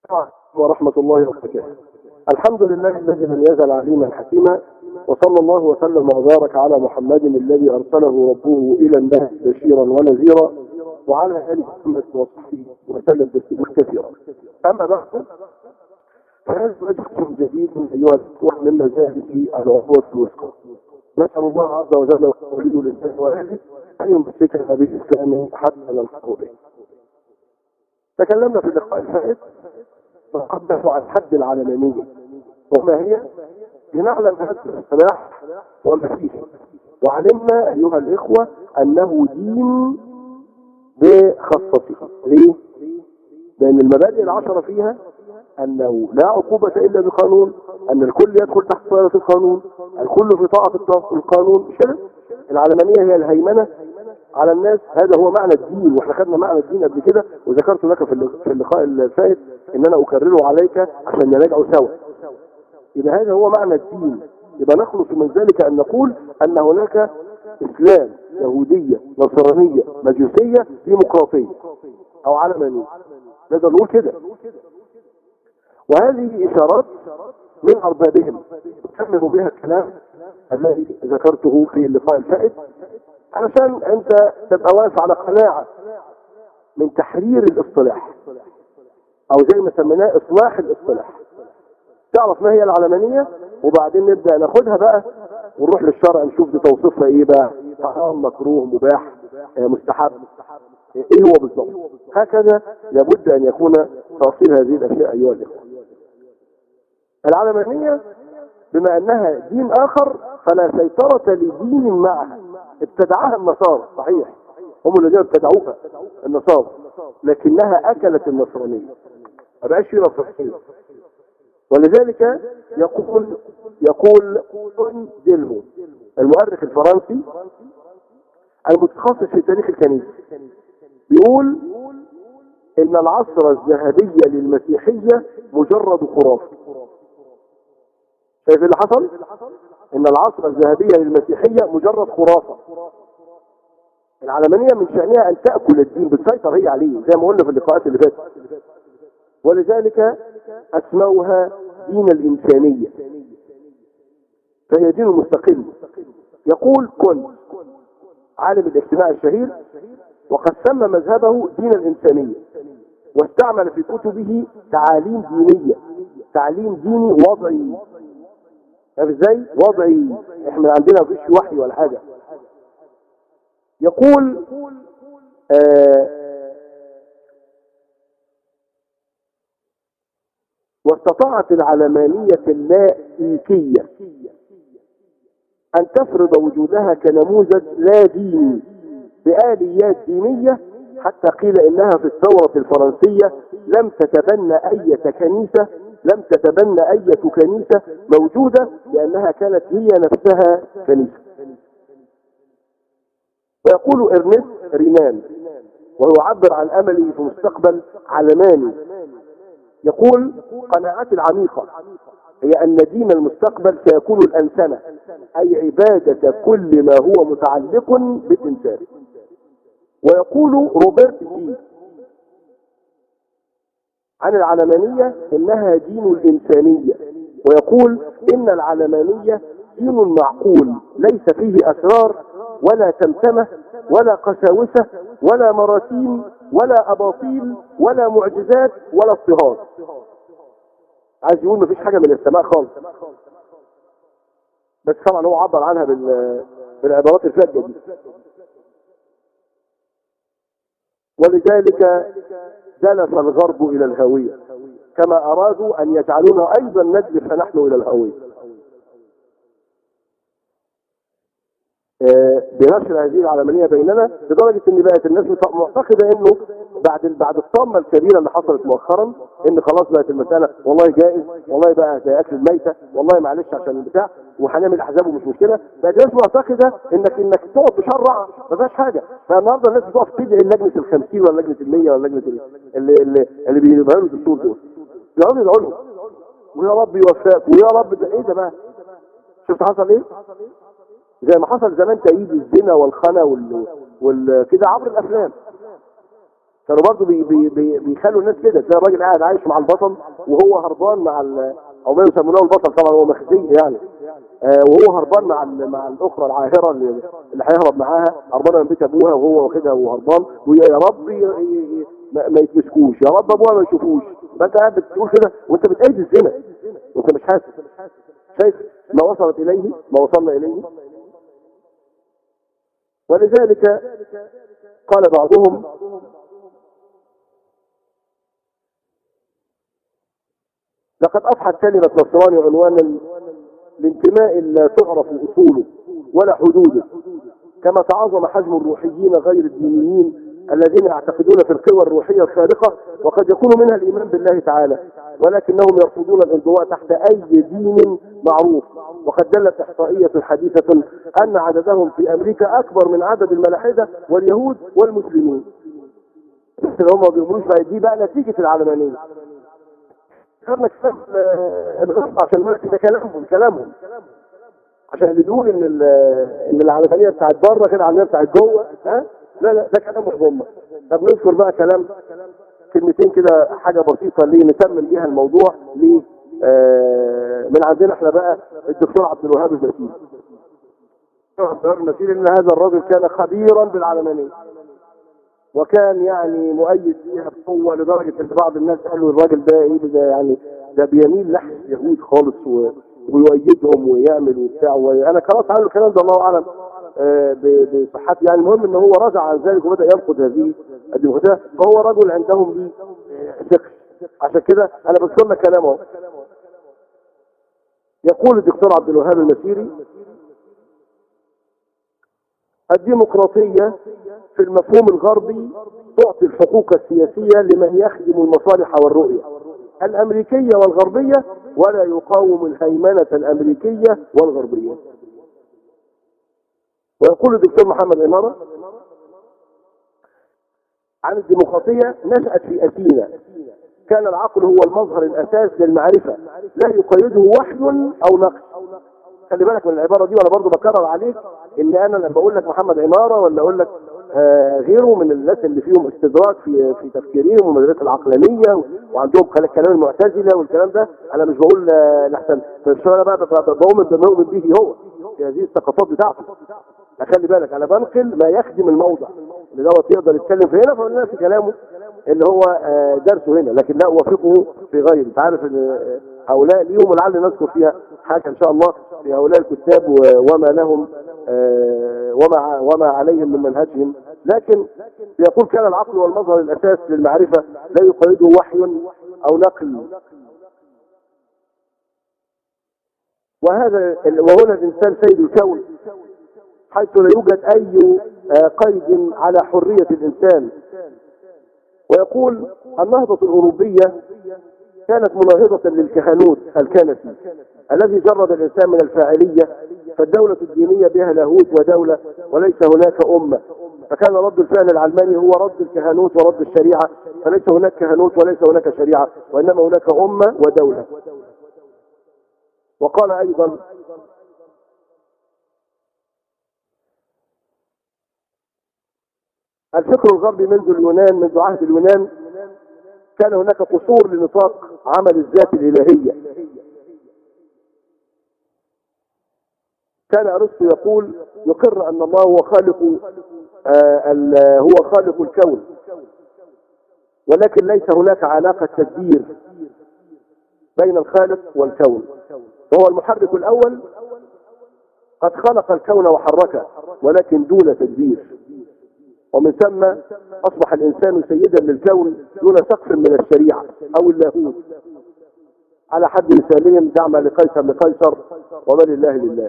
ورحمة الله وبركاته الحمد لله الذي لم يزل عليما حكيما وصلى الله وسلم وبارك على محمد الذي أرسله ربه إلى الناس بشيرا ونذيرا وعلى آل محمد وصحبه وسلم تسليما كثيرا أما بعد فهذا رجل جديد أيها الإخوة من مزاهد العروة الوثقى نسأل الله عز وجل ولي الإسلام وأهله أن يمسكنا بالإسلام حتى نلحق به تكلمنا في اللقاء الفائت نتحدث عن حد العلمانية وما هي لنعلم هذا الاصطلاح وما فيه وعلمنا أيها الإخوة أنه دين بخاصته ليه؟ لأن المبادئ العشرة فيها أنه لا عقوبة إلا بقانون أن الكل يدخل تحت صيغة القانون الكل في طاعة القانون مش كده؟ العلمانية هي الهيمنة على الناس هذا هو معنى الدين واحنا خدنا معنى الدين قبل كده وذكرت لك في اللقاء الفائت ان انا اكرره عليك عشان نراجعه سوا يبقى هذا هو معنى الدين يبقى نخلص من ذلك ان نقول ان هناك اسلام يهودية نصرانية مجوسية ديمقراطية او علمانية نقدر نقول كده وهذه اشارات من اربابهم تكمل بها الكلام الذي ذكرته في اللقاء الفائت علشان انت تبقى واقف على قناعة من تحرير الاصطلاح او زي ما سميناه اصلاح الاصطلاح تعرف ما هي العلمانية وبعدين نبدأ ناخدها بقى ونروح للشرع نشوف دي توصيفها ايه بقى حرام مكروه مباح مستحب ايه هو بالضبط هكذا لابد ان يكون تفصيل هذه الاشياء ايها الاخوه العلمانية بما انها دين اخر فلا سيطرة لدين معها ابتدعها النصارى صحيح هم الذين ابتدعوها النصارى لكنها اكلت النصرانية ما بقاش في نصرانية ولذلك يقول يقول ديلمو المؤرخ الفرنسي المتخصص في تاريخ الكنيسة بيقول ان العصر الذهبي للمسيحية مجرد خرافة شايف اللي حصل ان العصر الذهبي للمسيحية مجرد خرافة العلمانية من شأنها ان تأكل الدين بتسيطر هي عليه زي ما قلنا في اللقاءات اللي فاتت ولذلك اسموها دين الانسانية فهي دين مستقل يقول كنت عالم الاجتماع الشهير وقد سمى مذهبه دين الانسانية واستعمل في كتبه تعاليم دينية تعليم ديني وضعي عارف ازاي وضعي احنا عندنا مفيش وحي ولا حاجة يقول آه واستطاعت العلمانية اللائكية أن تفرض وجودها كنموذج لا ديني بآليات دينية حتى قيل إنها في الثورة الفرنسية لم تتبنى أي كنيسة لم تتبنى أي كنيسة موجودة لأنها كانت هي نفسها كنيسة ويقول إرنست رينان وهو يعبر عن أمله في مستقبل علماني يقول قناعتي العميقة هي أن دين المستقبل سيكون الأنسنة أي عبادة كل ما هو متعلق بالإنسان ويقول روبرت جي عن العلمانية إنها دين الإنسانية ويقول إن العلمانية دين معقول ليس فيه أسرار ولا تمتمة ولا قساوسة ولا مراسيم ولا أباطيل ولا معجزات ولا اضطهاد عايز يقول مفيش حاجة من السماء خالص بس طبعا هو عبر عنها بالعبارات الفاتحة دي ولذلك دلف الغرب إلى الهوية كما أرادوا أن يجعلونا أيضا ندلف نحن إلى الهوية بنشر هذه العلمانية بيننا لدرجة ان بقت الناس معتقدة انه بعد بعد الطامة الكبيرة اللي حصلت مؤخرا ان خلاص بقت المسألة والله جائز والله بقى زي اكل الميتة والله معلش عشان البتاع وهنعمل احزاب ومش مشكلة بقت الناس معتقدة انك انك تقعد تشرع ما فيهاش حاجة فالنهارده الناس بتقف تدعي لجنة ال 50 ولا لجنة ال 100 ولا لجنة اللي اللي, اللي بيبيعوا الدستور دول يقعدوا يدعوا لهم ويا رب يوفقك ويا رب ده ايه ده بقى شفت حصل ايه؟ زي ما حصل زمان تأييد الزنا والخنا وال... وال... كده عبر الافلام كانوا برضه بي بي بي بيخلوا الناس كده تلاقي الراجل قاعد عايش مع البطل وهو هربان مع ال او ما يسمونه البطل طبعا هو مخزي يعني آه وهو هربان مع ال- مع الاخرى العاهره اللي, اللي هيهرب معاها هربانه من بيت ابوها وهو واخدها وهربان ويا رب ي- ي- ي- ما, ما يتمسكوش يا رب ابوها ما يشوفوش فانت قاعد بتقول كده وانت بتأيد الزنا وانت مش حاسس شايف ما وصلت اليه ما وصلنا اليه ولذلك قال بعضهم لقد أصبحت كلمة نصراني عنوانا لانتماء لا تعرف أصوله ولا حدوده كما تعاظم حجم الروحيين غير الدينيين الذين يعتقدون في القوى الروحية الخارقة وقد يكون منها الإيمان بالله تعالى ولكنهم يرفضون الانضواء تحت أي دين معروف وقد دلت إحصائية حديثة أن عددهم في أمريكا أكبر من عدد الملاحدة واليهود والمسلمين هم ما بيقولوش بقى دي بقى نتيجة العلمانية خدنا كتاب آه، الغرب عشان نركز ده كلامهم كلامهم عشان اللي بيقول ان ال- ان العلمانيه بتاعت بره غير العلمانيه بتاعت جوه ها لا لا ده كلامهم هم طب نذكر بقى كلام كلمتين كده حاجه بسيطه ليه نتمم بيها الموضوع ليه آه من عندنا احنا بقى الدكتور عبد الوهاب المسيري الدكتور عبد الوهاب المسيري ان هذا الرجل كان خبيرا بالعلمانيه وكان يعني مؤيد فيها بقوه لدرجه ان بعض الناس قالوا الراجل ده ايه ده يعني ده بيميل ناحيه اليهود خالص و... ويؤيدهم ويعمل وبتاع وانا قرات عنه الكلام ده الله اعلم آه، ب- بصحته يعني المهم ان هو رجع عن ذلك وبدا ينقد هذه الديمقراطيه فهو رجل عندهم ليه آه، ثقه عشان كده انا بذكر لك كلامه أهو. يقول الدكتور عبد الوهاب المسيري الديمقراطية في المفهوم الغربي تعطي الحقوق السياسية لمن يخدم المصالح والرؤية الأمريكية والغربية ولا يقاوم الهيمنة الأمريكية والغربية ويقول الدكتور محمد عمارة عن الديمقراطية نشأت في أثينا كان العقل هو المظهر الأساس للمعرفة لا يقيده وحي أو نقل خلي بالك من العبارة دي وانا برضو بكرر عليك ان انا لما بقول لك محمد عمارة ولا اقول لك آه غيره من الناس اللي فيهم استدراك في في تفكيرهم والمدارس العقلانية وعندهم كلا- كلام المعتزلة والكلام ده انا مش بقول آه لحسن فمش انا بقى بقى- بقى بؤمن بما يؤمن به هو في هذه الثقافات بتاعته خلي بالك انا بنقل ما يخدم الموضع اللي دوت يقدر يتكلم في هنا فقلنا في كلامه اللي هو آه، درسه هنا لكن لا اوافقه في غيره انت عارف ان آه، هؤلاء ليهم ولعل نذكر فيها حاجه ان شاء الله في هؤلاء الكتاب و- وما لهم آه، وما وما عليهم من منهجهم لكن يقول كان العقل والمظهر الاساس للمعرفه لا يقيده وحي او نقل وهذا ال- وهنا الانسان سيد الكون حيث لا يوجد اي آه، قيد على حريه الانسان ويقول النهضة الأوروبية كانت مناهضة للكهنوت الكنسي الذي جرد الإنسان من الفاعلية فالدولة الدينية بها لاهوت ودولة وليس هناك أمة فكان رد الفعل العلماني هو رد الكهنوت ورد الشريعة فليس هناك كهنوت وليس هناك شريعة وإنما هناك أمة ودولة وقال أيضا الفكر الغربي منذ اليونان منذ عهد اليونان كان هناك قصور لنطاق عمل الذات الإلهية كان أرسطو يقول يقر أن الله هو خالق آه ال- هو خالق الكون ولكن ليس هناك علاقة تدبير بين الخالق والكون وهو المحرك الأول قد خلق الكون وحركه ولكن دون تدبير ومن ثم أصبح الإنسان سيدا للكون دون سقف من الشريعة أو اللاهوت على حد مثالهم دعم لقيصر لقيصر وما لله لله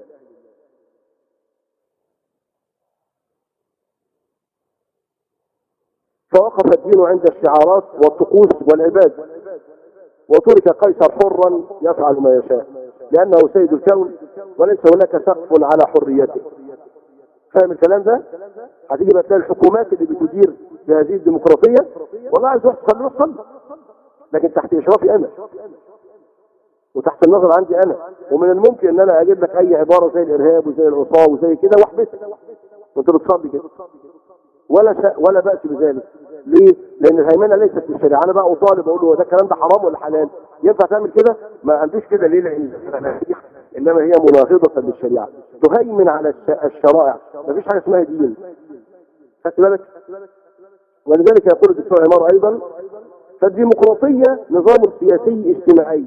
فوقف الدين عند الشعارات والطقوس والعباد وترك قيصر حرا يفعل ما يشاء لأنه سيد الكون وليس هناك سقف على حريته فاهم الكلام ده هتيجي بقى تلاقي الحكومات اللي بتدير بهذه الديمقراطية والله عايز روح تصلي روح صلي لكن تحت اشرافي انا وتحت النظر عندي انا ومن الممكن ان انا اجيب لك اي عبارة زي الارهاب وزي العصاه وزي كده واحبسك وانت بتصلي كده ولا شيء ولا بأس بذلك ليه؟ لان الهيمنه ليست في الشريعه انا بقى اطالب اقول له هو ده الكلام ده حرام ولا حلال؟ ينفع تعمل كده؟ ما عندوش كده ليه؟ لان انما هي مناهضه للشريعه تهيمن على الش- الشرائع مفيش حاجه اسمها دين خدت بالك؟ ولذلك يقول الدكتور عمار ايضا فالديمقراطيه نظام سياسي اجتماعي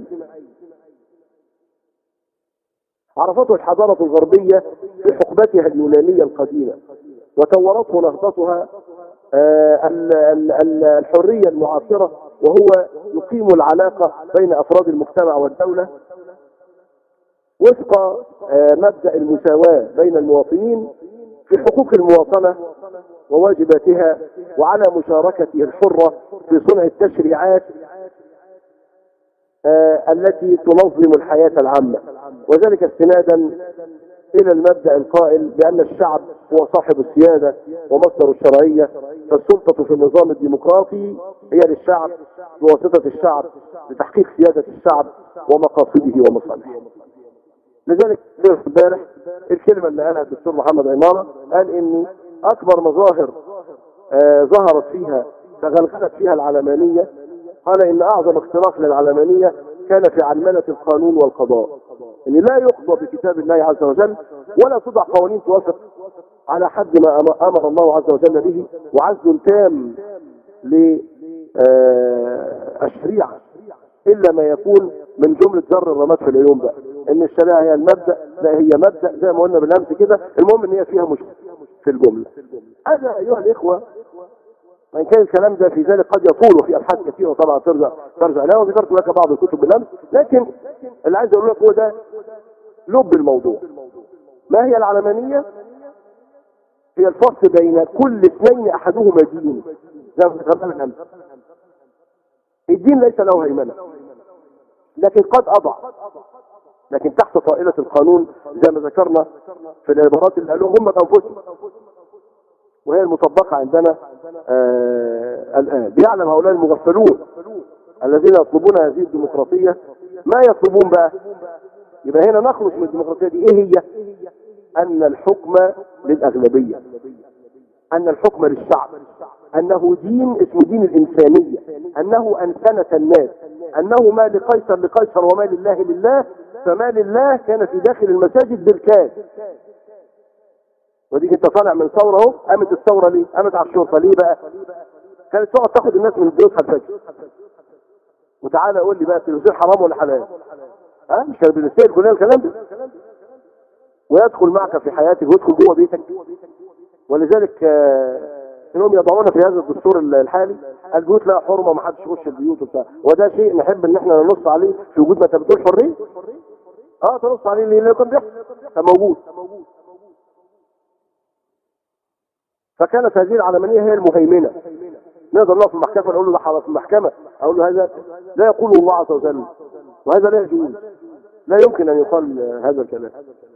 عرفته الحضارة الغربية في حقبتها اليونانية القديمة وطورته نهضتها آه، ال- ال- ال- الحرية المعاصرة وهو يقيم العلاقة بين أفراد المجتمع والدولة وفق آه، مبدأ المساواة بين المواطنين في حقوق المواطنة وواجباتها وعلى مشاركته الحرة في صنع التشريعات آه، التي تنظم الحياة العامة وذلك استنادا إلى المبدأ القائل بأن الشعب هو صاحب السيادة ومصدر الشرعية فالسلطة في النظام الديمقراطي هي للشعب بواسطة الشعب لتحقيق سيادة الشعب ومقاصده ومصالحه لذلك في امبارح الكلمة اللي قالها الدكتور محمد عمارة قال إن أكبر مظاهر آه، ظهرت فيها تغلغلت فيها العلمانية قال إن أعظم اختراق للعلمانية كان في علمنة القانون والقضاء إن لا يقضى بكتاب الله عز وجل ولا تضع قوانين توافق على حد ما أم- أمر الله عز وجل به وعزل تام للشريعة إلا ما يكون من جملة ذر الرماد في العيون بقى إن الشريعة هي المبدأ لا هي مبدأ زي ما قلنا بالأمس كده المهم إن هي فيها مشكلة في الجملة هذا أيها الإخوة وإن كان الكلام ده في ذلك قد يطول وفي أبحاث كثيرة طبعا ترجع ترجع لها وذكرت لك بعض الكتب بالأمس لكن اللي عايز أقول لك هو ده لب الموضوع ما هي العلمانية؟ هي الفصل بين كل اثنين أحدهما دين زي ما ذكرنا بالأمس الدين ليس له هيمنة لكن قد أضع لكن تحت طائلة القانون زي ما ذكرنا في العبارات اللي قالوها هم بأنفسهم وهي المطبقة عندنا آه الآن بيعلم هؤلاء المغفلون الذين يطلبون هذه الديمقراطية ما يطلبون بقى يبقى هنا نخلص من الديمقراطية دي ايه هي ان الحكم للأغلبية ان الحكم للشعب انه دين اسمه دين الانسانية انه انسنة الناس انه ما لقيصر لقيصر وما لله لله فما لله كان في داخل المساجد بالكاد وديك انت طالع من ثوره اهو قامت الثوره ليه؟ قامت على الشرطه ليه بقى؟ كانت تقعد تاخد الناس من بيوتها الفجر وتعالى قول لي بقى التلفزيون حرام ولا حلال؟ ها مش كان بنستاهل كلنا الكلام ده؟ ويدخل معك في حياتك ويدخل جوه بيتك ولذلك آه، انهم يضعون في هذا الدستور الحالي البيوت لها حرمه ما حدش يخش البيوت وبتاع وده شيء نحب ان احنا ننص عليه في وجود ما انت بتقول حريه اه تنص عليه ليه؟ لانه كان بيحصل كان موجود فكانت هذه العلمانية هي المهيمنة نقدر نقف في المحكمة نقول له ده حرام في المحكمة أقول له هذا لا يقول الله عز وجل وهذا لا يجوز لا يمكن أن يقال هذا الكلام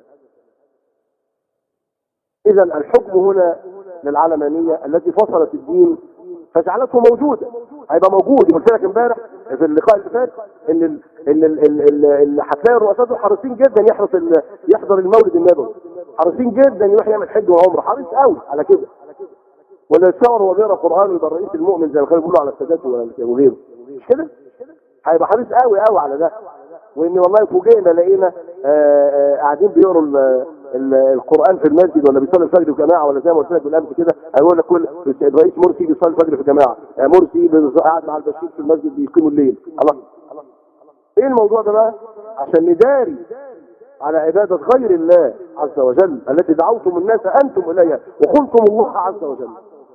إذا الحكم هنا للعلمانية التي فصلت الدين فجعلته موجودا هيبقى موجود قلت لك امبارح في اللقاء اللي فات ان ال ان ال ال ال ال هتلاقي الرؤساء دول حريصين جدا يحرص ال- يحضر المولد النبوي حريصين جدا يروح يعمل حج وعمره حريص قوي على كده ولا يتصور هو بيقرا قران ويبقى الرئيس المؤمن زي ما كانوا بيقولوا على السادات ولا وغيره مش كده؟ هيبقى حريص قوي قوي على ده وان والله فوجئنا لقينا آه، آه، قاعدين بيقروا ال- ال- القران في المسجد ولا بيصلي الفجر في جماعه ولا زي ما قلت لك بالامس كده هيقول لك كل الرئيس مرسي بيصلي الفجر في جماعه آه، مرسي بيص- قاعد مع البشير في المسجد بيقيموا الليل الله ايه الموضوع ده بقى عشان نداري على عبادة غير الله عز وجل التي دعوتم الناس أنتم إليها وخنتم الله عز وجل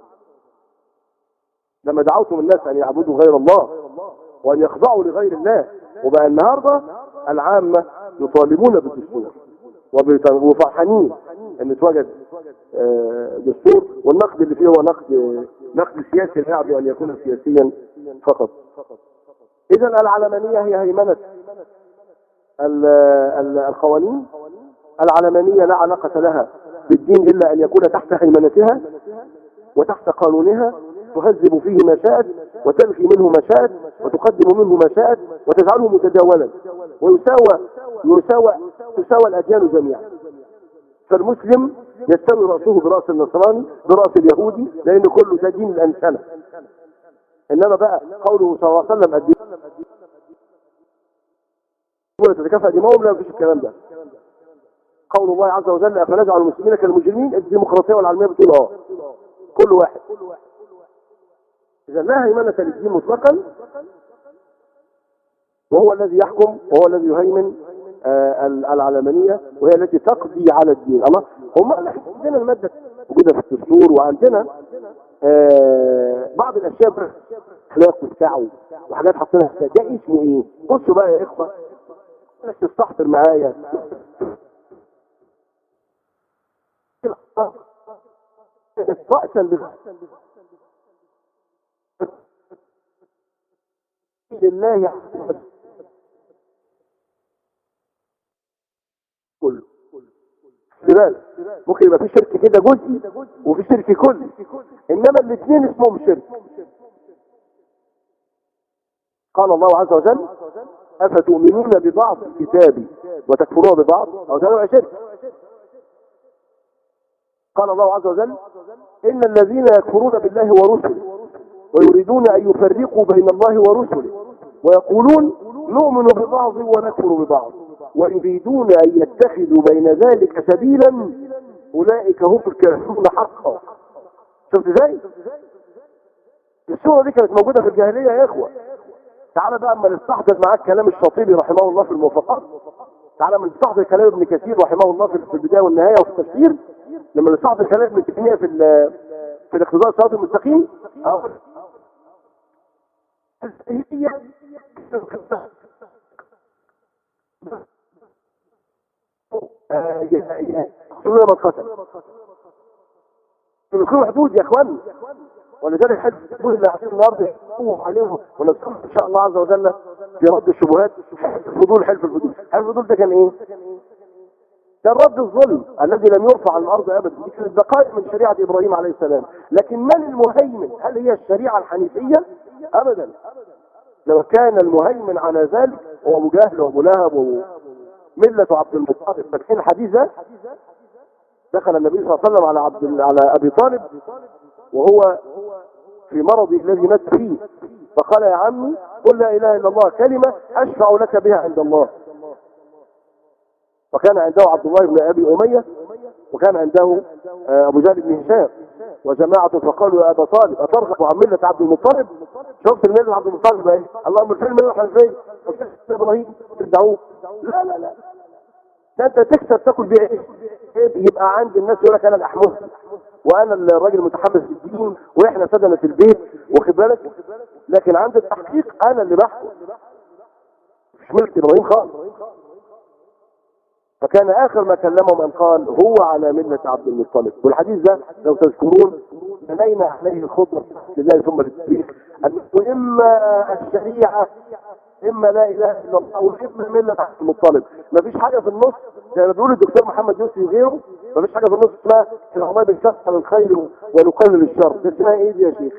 لما دعوتم الناس أن يعبدوا غير الله وأن يخضعوا لغير الله وبقى النهاردة العامة يطالبون بالدستور وبيط- وفرحانين ان اتوجد آه، دستور والنقد اللي فيه هو نقد نقد سياسي لا يعد ان يكون سياسيا فقط اذا العلمانيه هي هيمنه ال- ال- القوانين العلمانيه لا علاقه لها بالدين الا ان يكون تحت هيمنتها وتحت قانونها تهذب فيه ما شاءت وتلغي منه ما شاءت وتقدم منه ما شاءت وتجعله متداولا ويساوى يساوى تساوى الاديان جميعا فالمسلم يستوي راسه براس النصراني براس اليهودي لان كله ده دين الانسنه انما بقى قوله صلى الله عليه وسلم الدماء تتكافئ دماؤهم لا مفيش الكلام ده قول الله عز وجل افنجعل المسلمين كالمجرمين الديمقراطيه والعلميه بتقول اه كل واحد اذا لا هيمنه للدين مطلقا وهو الذي يحكم وهو الذي يهيمن آه العلمانيه وهي التي تقضي على الدين الله هم عندنا الماده موجوده في الدستور وعندنا آه بعض الاشياء اخلاق وبتاع وحاجات حاطينها ده اسمه ايه بصوا بقى يا اخوه انك تستحضر معايا رأسا لله كله بالك ممكن يبقى في شرك كده جزئي وفي شرك كلي انما الاثنين اسمهم شرك قال الله عز وجل افتؤمنون ببعض الكتاب وتكفرون ببعض او ده شرك قال الله عز وجل إن الذين يكفرون بالله ورسله ويريدون أن يفرقوا بين الله ورسله ويقولون نؤمن ببعض ونكفر ببعض ويريدون أن يتخذوا بين ذلك سبيلا أولئك هم الكافرون حقا شفت ازاي؟ الصورة دي كانت موجودة في الجاهلية يا إخوة تعال بقى اما نستحضر معاك كلام الشاطبي رحمه الله في الموافقات تعال اما نستحضر كلام ابن كثير رحمه الله في البداية والنهاية وفي التفسير لما نستحضر كلام ابن تيمية في في الاقتضاء الصراط المستقيم هي سورة من قتل الكل حدود يا اخوان ولذلك حد يقول اللي عايزين النهارده يقوم عليهم ونذكر ان شاء الله عز وجل في رد الشبهات فضول حلف الفضول حلف الفضول ده كان ايه كان رد الظلم الذي لم يرفع عن الارض ابدا دي كانت بقايا من شريعه ابراهيم عليه السلام لكن من المهيمن هل هي الشريعه الحنيفيه ابدا لو كان المهيمن على ذلك هو ابو جهل وابو لهب ومله عبد المطلب فاكرين الحديث ده دخل النبي صلى الله عليه وسلم على عبد على ابي طالب وهو في مرضه الذي مات فيه فقال يا عمي قل لا اله الا الله كلمه اشفع لك بها عند الله وكان عنده عبد الله بن ابي اميه وكان عنده آه، ابو جهل بن هشام وجماعه فقالوا يا ابا طالب اترغب عن مله عبد المطلب شفت المله عبد المطلب ايه اللهم فين المله الحنفيه ابراهيم تدعوه لا لا لا ده انت تكسب تاكل بيه ايه يبقى عند الناس يقول لك انا الاحمس وانا الراجل المتحمس للدين واحنا سدنه البيت واخد بالك لكن عند التحقيق انا اللي بحكم مش ملك ابراهيم خالص فكان آخر ما كلمهم أن قال هو على ملة عبد المطلب والحديث ده لو تذكرون بنينا عليه الخطبة لله ثم للتاريخ أنه إما الشريعة إما لا إله إلا الله وإما ملة عبد المطلب ما فيش حاجة في النص زي ما بيقول الدكتور محمد يوسف وغيره ما فيش حاجة في النص اسمها إن الله بنكسر الخير ونقلل الشر ده اسمها إيه دي يا شيخ؟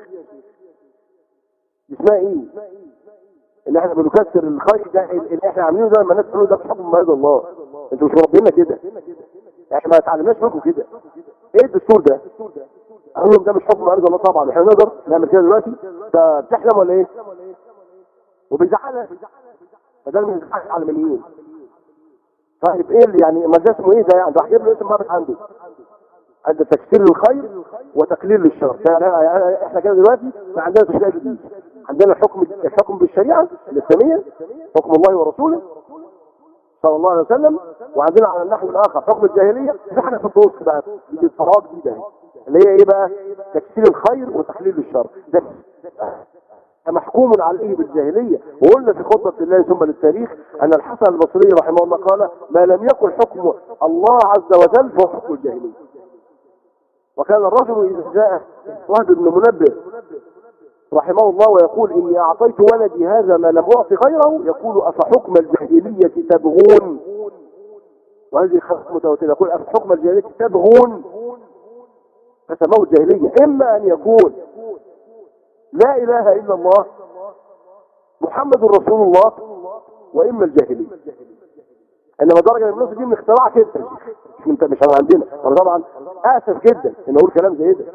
اسمها إيه؟ ان احنا بنكسر الخير ده اللي احنا عاملينه ده لما الناس تقولوا ده بحكم مرض الله انتوا مش مربينا كده احنا ما اتعلمناش منكم كده ايه الدستور ده اقول لهم ده مش حكم مرض الله طبعا احنا نقدر نعمل كده دلوقتي ده بتحلم ولا ايه وبيزعلها فده من الزعل العلمانيين طيب ايه اللي يعني ما ده اسمه ايه ده يعني راح جايب له اسم ضابط عنده عند تكسير الخير وتقليل للشر احنا كده دلوقتي ما عندنا تشريع جديد عندنا الحكم الحكم بالشريعه الاسلاميه حكم الله ورسوله صلى الله عليه وسلم وعندنا على النحو الاخر حكم الجاهليه احنا في النص بقى دي الصلاه جديده اللي هي ايه بقى تكسير الخير وتقليل الشر ده محكوم عليه بالجاهلية وقلنا في خطبة الله ثم للتاريخ أن الحسن البصري رحمه الله قال ما لم يكن حكم الله عز وجل فهو حكم الجاهلية وكان الرجل إذا جاء وهب بن منبه رحمه الله ويقول إني أعطيت ولدي هذا ما لم أعطي غيره يقول أفحكم الجاهلية تبغون وهذه خمس متوترة يقول أفحكم الجاهلية تبغون فسموه الجاهلية إما أن يكون لا إله إلا الله محمد رسول الله وإما الجاهلية انما درجه من النص دي من اختراع كده مش انت مش عندنا انا طبعا اسف جدا ان اقول كلام زي ده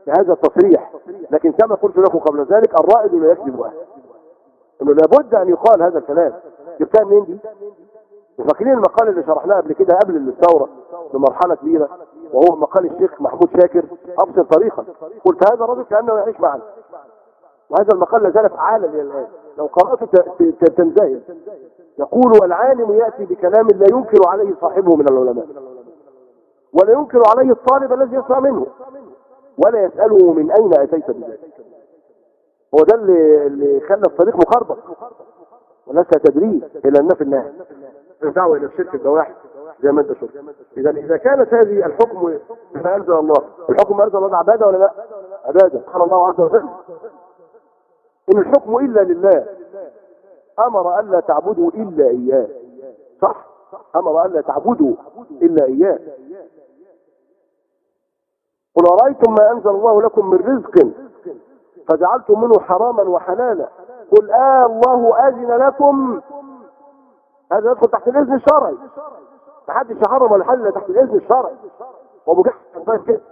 بهذا التصريح لكن كما قلت لكم قبل ذلك الرائد لا يكذب اهله انه لابد ان يقال هذا الكلام جبتها منين دي وفاكرين المقال اللي شرحناه قبل كده قبل الثوره بمرحله كبيره وهو مقال الشيخ محمود شاكر ابسط طريقا قلت هذا الرجل كانه يعيش معنا وهذا المقال لا زال فعالا الى الان لو قراته ت- ت- تنزهل يقول والعالم ياتي بكلام لا ينكر عليه صاحبه من العلماء ولا ينكر عليه الطالب الذي يسمع منه ولا يساله من اين اتيت بذلك هو ده اللي اللي خلى الطريق مخربط وليس تدريب الى النفي النهي الدعوه الى الشرك البواحث زي ما انت شفت اذا اذا كانت هذه الحكم بما انزل الله الحكم ما انزل الله ده عباده ولا لا عباده قال الله عز وجل ان الحكم الا لله امر الا تعبدوا الا اياه صح امر الا تعبدوا الا اياه قل ارايتم ما انزل الله لكم من رزق فجعلتم منه حراما وحلالا قل آه الله أذن لكم هذا يدخل تحت الإذن الشرعي محدش يحرم ولا حل تحت الإذن الشرعي وأبو جهل كان طيب كده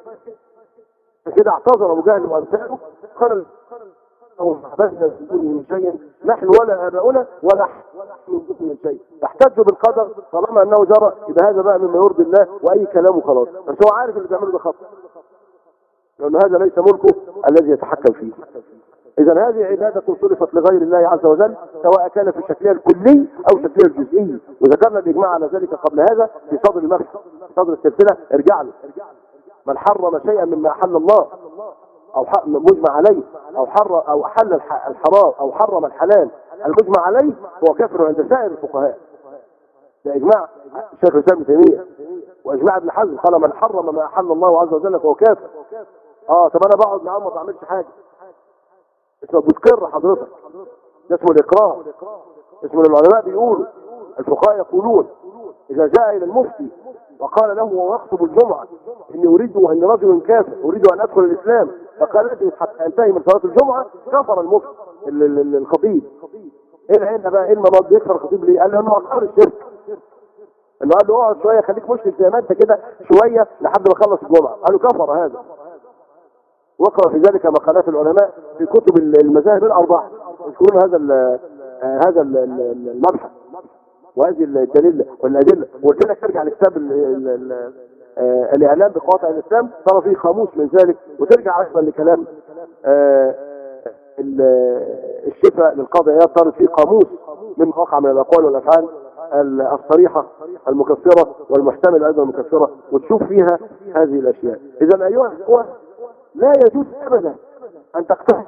كده اعتذر أبو جهل وأمثاله قال لهم عبدنا من دونه من شيء نحن ولا آباؤنا ولا نحن من دونه من شيء احتجوا بالقدر طالما أنه جرى يبقى هذا بقى مما يرضي الله وأي كلام وخلاص بس هو عارف اللي بيعمله ده خطأ لأن هذا ليس ملكه الذي يتحكم فيه إذا هذه عبادة صرفت لغير الله عز وجل سواء كان في شكلها الكلي أو شكلها الجزئي وذكرنا الإجماع على ذلك قبل هذا في صدر المبحث في صدر السلسلة ارجع له من حرم شيئا مما أحل الله أو ح- مجمع عليه أو حر أو أحل الح- الحرام أو حرم الحلال المجمع عليه هو كافر عند سائر الفقهاء ده إجماع الشيخ الإسلام ابن تيمية وإجماع ابن حزم قال من حرم ما أحل الله عز وجل فهو كافر اه طب انا بقعد معاه ما بعملش حاجه اسمه بتقر حضرتك ده اسمه الاقرار اسمه العلماء بيقولوا الفقهاء يقولون اذا جاء الى المفتي وقال له وهو يخطب الجمعه اني اريد ان رجل كافر اريد ان ادخل الاسلام فقال اجلس حتى انتهي من صلاه الجمعه كفر المفتي ال- ال- ال- الخطيب ايه العلة بقى ايه المرض يكفر الخطيب ليه؟ قال له انه اقر الشرك انه قال له اقعد شويه خليك مشرك زي ما انت كده شويه لحد ما اخلص الجمعه قال له كفر هذا وقع في ذلك مقالات العلماء في كتب المذاهب الأربعة يذكرون هذا ال هذا ال- ال- المبحث وهذه الدليل والأدلة وقلت لك ترجع لكتاب ال- ال- ال- آه، الإعلام بقواطع الإسلام ترى فيه خاموس من ذلك وترجع أيضا لكلام آه، ال- الشفاء للقاضي عياض ترى فيه قاموس مما وقع من الأقوال والأفعال ال- الصريحة المكفرة والمحتملة أيضا المكفرة وتشوف فيها هذه الأشياء إذا أيها الإخوة لا يجوز ابدا ان تقتل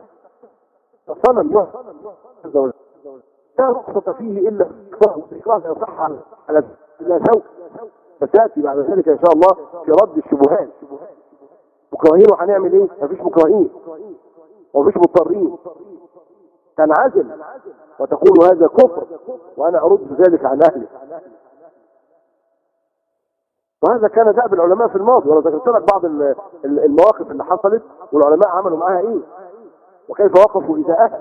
صنم الله عز وجل لا رخصة فيه الا اكراه والاكراه يصح على على لا شوك فتاتي بعد ذلك ان شاء الله في رد الشبهات مكرهين وهنعمل ايه؟ مفيش مكرهين ومفيش مضطرين تنعزل وتقول هذا كفر وانا ارد ذلك عن اهله وهذا كان دأب العلماء في الماضي وانا ذكرت لك بعض ال- ال- المواقف اللي حصلت والعلماء عملوا معاها ايه وكيف وقفوا إذاءها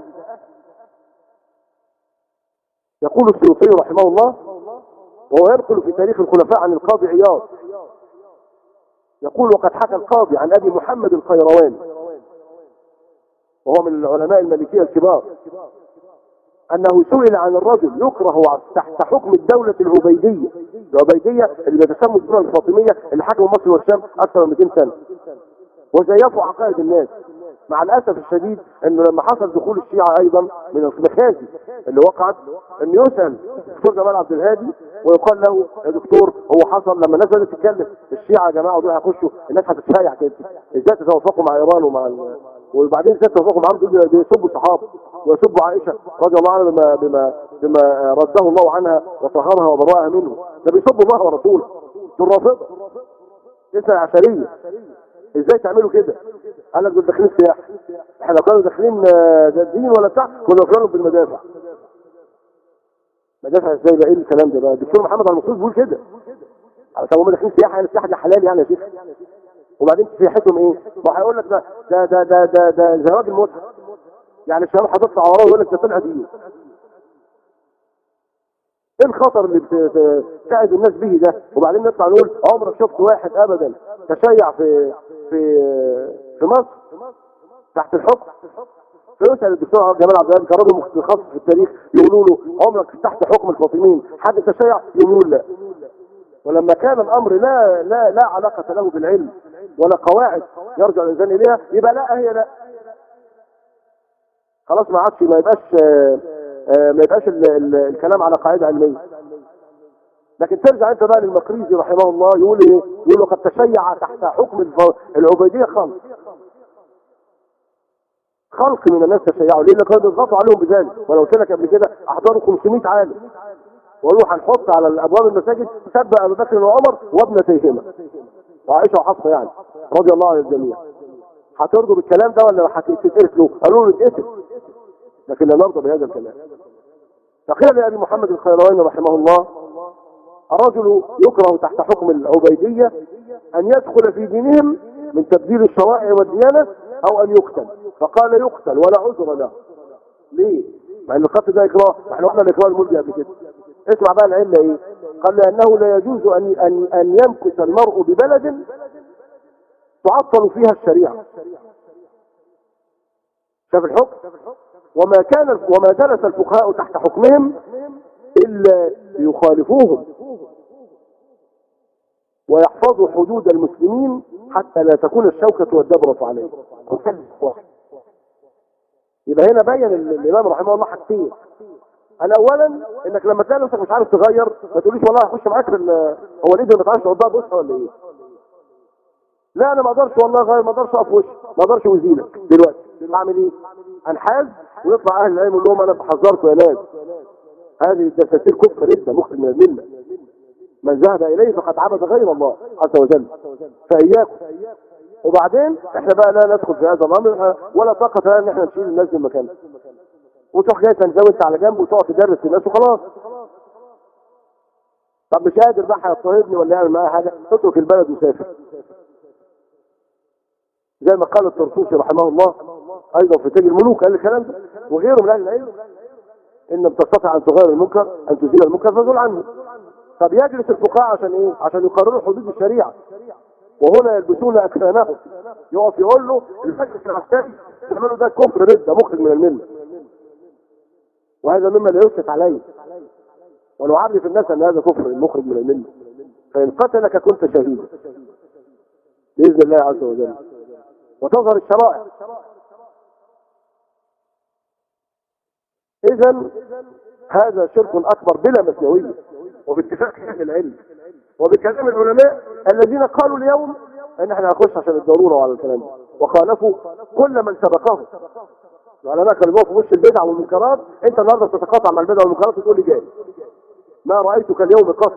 يقول السيوطي رحمه الله وهو ينقل في تاريخ الخلفاء عن القاضي عياض يقول وقد حكى القاضي عن ابي محمد الخيرواني وهو من العلماء المالكية الكبار أنه سئل عن الرجل يكره تحت حكم الدولة العبيدية العبيدية اللي بتسمى الدولة الفاطمية اللي حكموا مصر والشام أكثر من 200 سنة وزيفوا عقائد الناس مع الأسف الشديد أنه لما حصل دخول الشيعة أيضا من المخازي اللي وقعت أن يسأل الدكتور جمال عبد الهادي ويقال له يا دكتور هو حصل لما الناس بدأت تتكلم الشيعة يا جماعة دول هيخشوا الناس هتتفايع كده ازاي تتوافقوا مع إيران ومع ال... وبعدين ازاي تتوافقوا معاهم دول بيسبوا الصحابة ويسبوا عائشة رضي الله عنها بما بما بما رده الله عنها وطهرها وبرأها منه ده بيسبوا الله ورسوله دول رافضة لسه عشرية ازاي تعملوا كده قال لك دول داخلين سياحة احنا لو كانوا داخلين آه، ده دين ولا بتاع كنا وصلنا بالمدافع مدافع ازاي بقى ايه الكلام ده بقى الدكتور محمد المقصود بيقول كده طب هم داخلين سياحة يعني السياحة دي حلال يعني يا شيخ وبعدين سياحتهم ايه؟ ما هيقول لك ده ده ده ده ده, ده زواج المتعة يعني الشباب هتطلع وراه ويقول لك ده طلع دين ايه الخطر اللي بت- بتساعد الناس به ده وبعدين نطلع نقول عمرك شفت واحد ابدا تشيع في في في في مصر تحت الحكم فيسأل الدكتور جمال عبد الهادي كراجل متخصص في التاريخ يقولوا له عمرك تحت حكم الفاطميين حد تشيع يقول لا ولما كان الامر لا لا لا علاقه له بالعلم ولا قواعد يرجع الانسان اليها يبقى لا هي لا خلاص ما عادش ما يبقاش آه، آه، ما يبقاش ال- ال- الكلام على قاعده علميه لكن ترجع انت بقى للمقريزي رحمه الله يقول ايه يقول وقد تشيع تحت حكم الف- العبيديه خلق خلق من الناس تشيعوا ليه كانوا بيضغطوا عليهم بذلك وانا قلت لك قبل كده احضروا 500 عالم وقالوا هنحط على الابواب المساجد سب ابو بكر وعمر وابنتيهما وعائشه وحفصه يعني رضي الله عن الجميع هترضوا بالكلام ده ولا هتتقتلوا قالوا له اتقتل لكن لا نرضى بهذا الكلام فقيل لابي محمد الخيرواني رحمه الله الرجل يكره تحت حكم العبيدية أن يدخل في دينهم من تبديل الشرائع والديانة أو أن يقتل فقال يقتل ولا عذر له ليه؟ مع أن القتل ده إكراه احنا قلنا الإكراه الملجأ قبل كده اسمع بقى العلة إيه؟ قال لأنه لا يجوز أن أن أن يمكث المرء ببلد تعطل فيها الشريعة شاف الحكم وما كان وما جلس الفقهاء تحت حكمهم إلا ليخالفوهم ويحفظوا حدود المسلمين حتى لا تكون الشوكة والدبرة عليهم يبقى هنا بين ال- الإمام رحمه الله حاجتين أنا أولا إنك لما تلاقي نفسك مش عارف تغير ما تقوليش والله هخش معاك في ال- هو الإيد ما تعرفش تقضيها بوسها ولا إيه؟ لا أنا ما أقدرش والله أغير ما أقدرش أقف وشي ما أقدرش أوزيلك دلوقتي أعمل إيه؟ أنحاز ويطلع أهل العلم يقول لهم أنا بحذركم يا ناس هذه الدساتير كفر لسه مخرج من المله من ذهب اليه فقد عبد غير الله عز وجل فاياكم وبعدين احنا بقى لا ندخل في هذا الامر ولا طاقه لنا ان احنا نشيل الناس من مكانها وتروح جاي تنزوي انت على جنب وتقعد تدرس الناس وخلاص طب مش قادر بقى هيضطهدني ولا يعمل معايا حاجه اترك البلد وسافر زي ما قال الطرطوسي رحمه الله ايضا في تاج الملوك قال الكلام ده وغيره من اهل العلم ان لم تستطع ان تغير المنكر ان تزيل المنكر فزل عنه طب يجلس الفقهاء عشان ايه عشان يقرروا حدود الشريعه وهنا يلبسون اكفانهم يقف يقول له المجلس العسكري تعملوا ده كفر رده مخرج من المله وهذا مما لا يسكت عليه ونعرف الناس ان هذا كفر مخرج من المله فان قتلك كنت شهيدا باذن الله عز وجل وتظهر الشرائع اذا هذا شرك اكبر بلا مثنويه وباتفاق اهل العلم وبكلام العلماء الذين قالوا اليوم ان احنا هنخش عشان الضروره وعلى الكلام ده وخالفوا كل من سبقهم العلماء كانوا بيقفوا في وش البدع والمنكرات انت النهارده بتتقاطع مع البدع والمنكرات وتقول لي جاي ما رايتك اليوم قط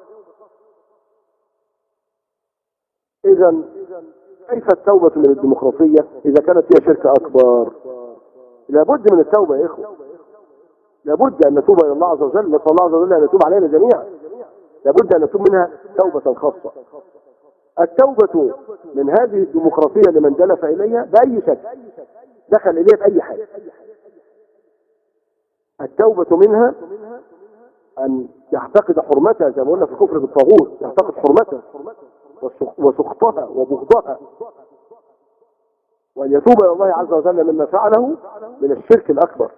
اذا كيف التوبه من الديمقراطيه اذا كانت هي شرك اكبر لابد من التوبه يا اخوه لابد ان نتوب الى الله عز وجل نسال الله عز وجل ان يتوب علينا جميعا لابد ان نتوب منها توبه خاصه التوبه من هذه الديمقراطيه لمن دلف اليها باي شكل دخل اليها باي حاجه التوبه منها ان يعتقد حرمتها زي ما قلنا في الكفر بالطاغوت يعتقد حرمتها وسخ- وسخطها وبغضها وان يتوب الى الله عز وجل مما فعله من الشرك الاكبر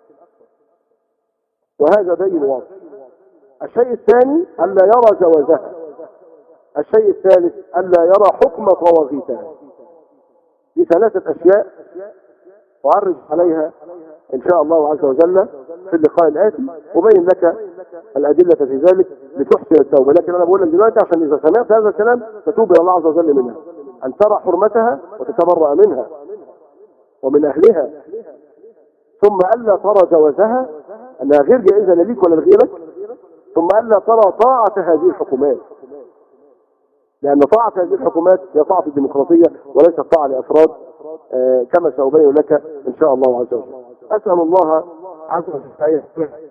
وهذا بين واضح الشيء الثاني ألا يرى جوازها الشيء الثالث ألا يرى حكم طواغيتها دي ثلاثة أشياء أعرج عليها إن شاء الله عز وجل في اللقاء الآتي وبين لك الأدلة في ذلك لتحسن التوبة لكن أنا بقول لك دلوقتي عشان إذا سمعت هذا الكلام تتوب إلى الله عز وجل منها أن ترى حرمتها وتتبرأ منها ومن أهلها ثم ألا ترى جوازها أنها غير جائزة لا ليك ولا لغيرك ثم ألا ترى طاعة هذه الحكومات لأن طاعة هذه الحكومات هي طاعة الديمقراطية وليست طاعة لأفراد آه، كما سأبين لك إن شاء الله عز وجل أسأل الله عز وجل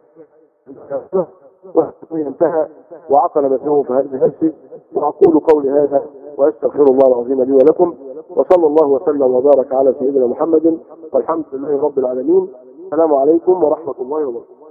وقتي انتهى وعقل مسه في هذه نفسي وأقول قولي هذا وأستغفر الله العظيم لي ولكم وصلى الله وسلم وبارك على سيدنا محمد والحمد لله رب العالمين السلام عليكم ورحمة الله وبركاته